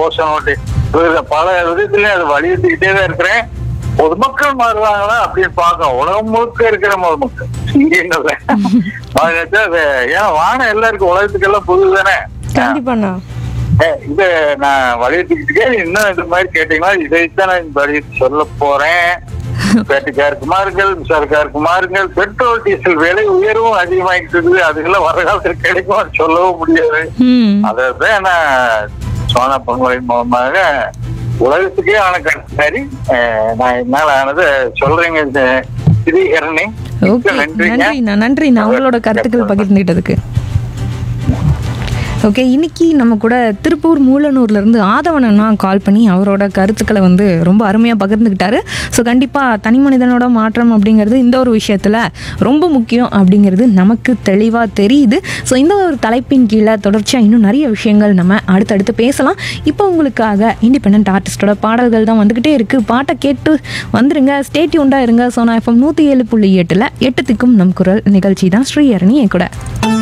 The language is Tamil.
கோஷம் ஓட்டி இது பல விதத்துலயும் அது வலியுறுத்திக்கிட்டே தான் இருக்கிறேன் பொதுமக்கள் மாறுவாங்களா அப்படின்னு பார்க்க உலகம் முழுக்க இருக்கிற பொதுமக்கள் இங்கேங்கல்ல. அது நினைச்சா அது ஏன் வானம் எல்லாருக்கும் உலகத்துக்கெல்லாம் புது தானே கண்டிப்பாண்ணா இத நான் வலியுறுத்திக்கிட்டே இன்னும் இந்த மாதிரி கேட்டீங்கன்னா இதைத்தான் நான் வலியுறுத்தி சொல்ல போறேன் பேட்டிக்கார் குமார்கள் சர்க்கார் குமார்கள் பெட்ரோல் டீசல் விலை உயர்வும் அதிகமாகிட்டு இருக்குது அதுக்கெல்லாம் வர காலத்தில் கிடைக்கும் சொல்லவும் முடியாது ம் அதான் நான் சோனா பொன்முறை மூலமாக உலகத்துக்கே ஆன கட்டாரி நான் என்னால ஆனதை சொல்றேங்க இது ஸ்ரீஹரணி ஓகே நன்றிங்க நன்றிண்ணா நன்றிண்ணா உங்களோட கருத்துக்கள் பகிர்ந்துகிட்டதுக்கு ஓகே இன்னைக்கு நம்ம கூட திருப்பூர் மூலனூர்ல இருந்து ஆதவன் அண்ணா கால் பண்ணி அவரோட கருத்துக்களை வந்து ரொம்ப அருமையாக பகிர்ந்துக்கிட்டாரு ஸோ கண்டிப்பாக தனி மனிதனோட மாற்றம் அப்படிங்கிறது இந்த ஒரு விஷயத்தில் ரொம்ப முக்கியம் அப்படிங்கிறது நமக்கு தெளிவாக தெரியுது ஸோ இந்த ஒரு தலைப்பின் கீழே தொடர்ச்சியாக இன்னும் நிறைய விஷயங்கள் நம்ம அடுத்தடுத்து பேசலாம் இப்போ உங்களுக்காக இண்டிபெண்ட் ஆர்டிஸ்டோட பாடல்கள் தான் வந்துக்கிட்டே இருக்குது பாட்டை கேட்டு வந்துருங்க ஸ்டேட்யூண்டாக இருங்க சோனா எஃப்எம் நூற்றி ஏழு புள்ளி எட்டில் எட்டுத்துக்கும் நம் குரல் நிகழ்ச்சி தான் ஸ்ரீஹரணி என் கூட